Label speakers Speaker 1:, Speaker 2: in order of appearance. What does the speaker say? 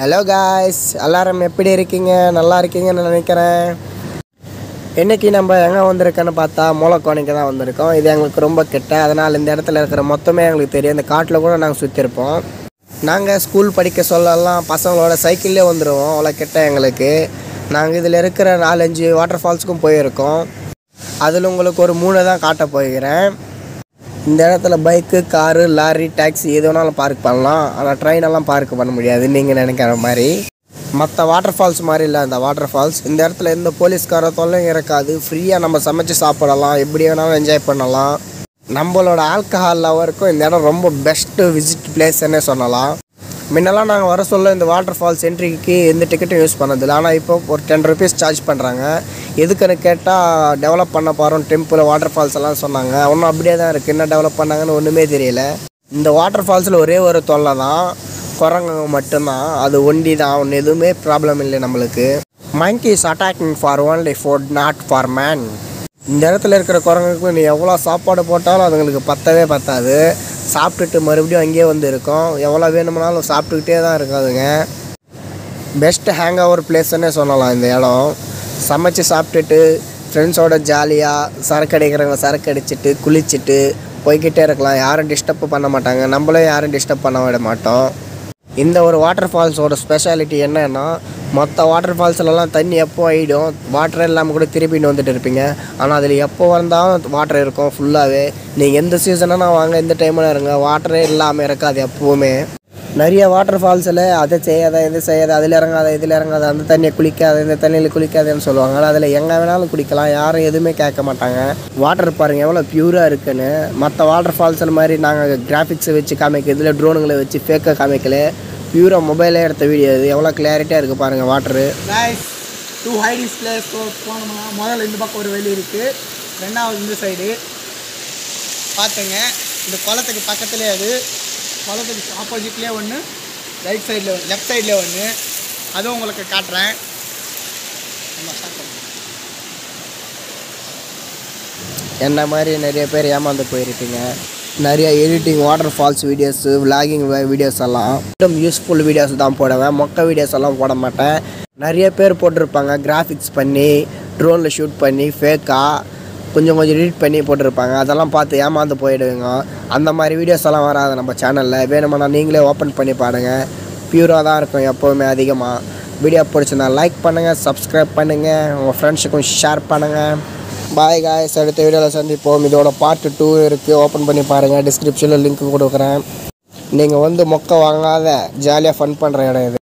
Speaker 1: Hello guys எல்லாரும் எப்படி இருக்கீங்க நல்லா இருக்கீங்கன்னு நினைக்கிறேன் இன்னைக்கு நம்ம எங்கே வந்திருக்கோன்னு பார்த்தா மூலக்கோணைக்கு தான் வந்திருக்கோம் இது எங்களுக்கு ரொம்ப கிட்ட அதனால் இந்த இடத்துல இருக்கிற மொத்தமே எங்களுக்கு தெரியும் இந்த காட்டில் கூட நாங்கள் சுற்றிருப்போம் நாங்கள் ஸ்கூல் படிக்க சொல்லலாம் பசங்களோட சைக்கிள்லேயே வந்துடுவோம் அவ்வளோ கிட்ட எங்களுக்கு நாங்கள் இதில் இருக்கிற நாலஞ்சு வாட்டர் ஃபால்ஸுக்கும் போயிருக்கோம் அதில் உங்களுக்கு ஒரு மூணு தான் காட்ட போகிறேன் இந்த இடத்துல பைக்கு காரு லாரி டாக்ஸி எது வேணாலும் பார்க் பண்ணலாம் ஆனால் ட்ரெயின் எல்லாம் பார்க் பண்ண முடியாது நீங்கள் நினைக்கிற மாதிரி மற்ற வாட்டர் ஃபால்ஸ் மாதிரி இல்லை இந்த வாட்டர் ஃபால்ஸ் இந்த இடத்துல எந்த போலீஸ்கார தொல்லையும் இருக்காது ஃப்ரீயாக நம்ம சமைச்சு சாப்பிடலாம் எப்படி வேணாலும் என்ஜாய் பண்ணலாம் நம்மளோட ஆல்கஹால் லவருக்கும் இந்த இடம் ரொம்ப பெஸ்ட்டு விசிட் பிளேஸ்ன்னே சொல்லலாம் முன்னெல்லாம் நாங்கள் வர சொல்ல இந்த வாட்டர் ஃபால்ஸ் என்ட்ரிக்கு எந்த டிக்கெட்டும் யூஸ் பண்ணதில்லை ஆனால் இப்போ ஒரு டென் ருபீஸ் சார்ஜ் பண்ணுறாங்க எதுக்குன்னு கேட்டால் டெவலப் பண்ண போகிறோம் டெம்பிள் வாட்டர் ஃபால்ஸ் எல்லாம் சொன்னாங்க ஒன்றும் அப்படியே தான் இருக்குது என்ன டெவலப் பண்ணாங்கன்னு ஒன்றுமே தெரியல இந்த வாட்டர் ஃபால்ஸில் ஒரே ஒரு தொல்லை தான் குரங்குங்க மட்டும்தான் அது ஒண்டி தான் ஒன்று எதுவுமே ப்ராப்ளம் இல்லை நம்மளுக்கு monkeys attacking for only food not for man இந்த இடத்துல இருக்கிற குரங்குக்கு நீ எவ்வளோ சாப்பாடு போட்டாலும் அதுங்களுக்கு பத்தவே பத்தாது சாப்பிட்டுட்டு மறுபடியும் அங்கேயே வந்து இருக்கும் எவ்வளோ வேணும்னாலும் சாப்பிட்டுக்கிட்டே தான் இருக்கும் அதுங்க பெஸ்ட் ஹேங் ஓவர் பிளேஸ்ன்னே சொல்லலாம் இந்த இடம் சமைச்சு சாப்பிட்டுட்டு ஃப்ரெண்ட்ஸோட ஜாலியாக சரக்கு அடிக்கிறவங்க சரக்கு அடிச்சிட்டு குளிச்சுட்டு போய்கிட்டே இருக்கலாம் யாரும் டிஸ்டர்ப் பண்ண மாட்டாங்க நம்மளும் யாரும் டிஸ்டர்ப் பண்ண விட மாட்டோம் இந்த ஒரு வாட்டர் ஃபால்ஸோட ஸ்பெஷாலிட்டி என்னன்னா மற்ற வாட்டர் ஃபால்ஸ்லலாம் தண்ணி எப்போ ஆகிடும் வாட்டரே இல்லாமல் கூட திருப்பிட்டு வந்துட்டு இருப்பீங்க ஆனால் அதில் எப்போ வந்தாலும் வாட்டர் இருக்கும் ஃபுல்லாகவே நீங்கள் எந்த சீசனா வாங்க எந்த டைமில் இருங்க வாட்டரே இல்லாமல் இருக்காது எப்போவுமே நிறைய வாட்டர் ஃபால்ஸில் அதை செய்யாத இது செய்யாத அதில் இறங்காத இதில் இறங்காத அந்த தண்ணியை குளிக்காத இந்த தண்ணியில் குளிக்காதேன்னு சொல்லுவாங்க ஆனால் அதில் எங்கே வேணாலும் குளிக்கலாம் யாரும் எதுவுமே கேட்க மாட்டாங்க வாட்டர் பாருங்கள் எவ்வளோ பியூராக இருக்குன்னு மற்ற வாட்டர் ஃபால்ஸில் மாதிரி நாங்கள் கிராஃபிக்ஸை வச்சு காமிக்க இதில் ட்ரோனுங்களை வச்சு ஃபேக்காக காமிக்கல பியூராக மொபைலே எடுத்த வீடியோ இது எவ்வளோ கிளாரிட்டியாக இருக்குது பாருங்கள் வாட்டரு
Speaker 2: கைஸ் டூ ஹைடிஸ் பிளேஸ் போனோம்னா முதல்ல இந்த பக்கம் ஒரு வெளி இருக்குது ரெண்டாவது இந்த சைடு பார்த்துங்க இந்த குளத்துக்கு பக்கத்துலேயே அது குளத்துக்கு ஆப்போசிட்லேயே ஒன்று ரைட் சைடில் லெஃப்ட் சைடில் ஒன்று அதுவும் உங்களுக்கு காட்டுறேன் நம்ம start பண்ணுவோம்.
Speaker 1: என்ன மாதிரி நிறைய பேர் ஏமாந்து போயிருப்பீங்க நிறைய editing waterfalls videos vlogging videos எல்லாம் மட்டும் யூஸ்ஃபுல் வீடியோஸ் தான் போடுவேன் மொக்க வீடியோஸ் எல்லாம் போட மாட்டேன் நிறைய பேர் போட்டிருப்பாங்க கிராஃபிக்ஸ் பண்ணி ட்ரோனில் ஷூட் பண்ணி ஃபேக்காக கொஞ்சம் கொஞ்சம் எடிட் பண்ணி போட்டிருப்பாங்க அதெல்லாம் பார்த்து ஏமாந்து போயிடுவீங்க அந்த மாதிரி வீடியோஸ் எல்லாம் வராது நம்ம சேனலில் வேணுமானா நீங்களே ஓப்பன் பண்ணி பாருங்கள் பியூராக தான் இருக்கும் எப்போவுமே அதிகமாக வீடியோ பிடிச்சிருந்தா லைக் பண்ணுங்கள் சப்ஸ்கிரைப் பண்ணுங்கள் உங்கள் ஃப்ரெண்ட்ஸுக்கும் ஷேர் பண்ணுங்கள் பாய் காய்ஸ் அடுத்த வீடியோவில் சந்திப்போம் இதோட பார்ட் டூ இருக்குது ஓப்பன் பண்ணி பாருங்கள் டிஸ்கிரிப்ஷனில் லிங்க் கொடுக்குறேன் நீங்கள் வந்து மொக்க வாங்காத ஜாலியாக ஃபன் பண்ணுற இடம் இது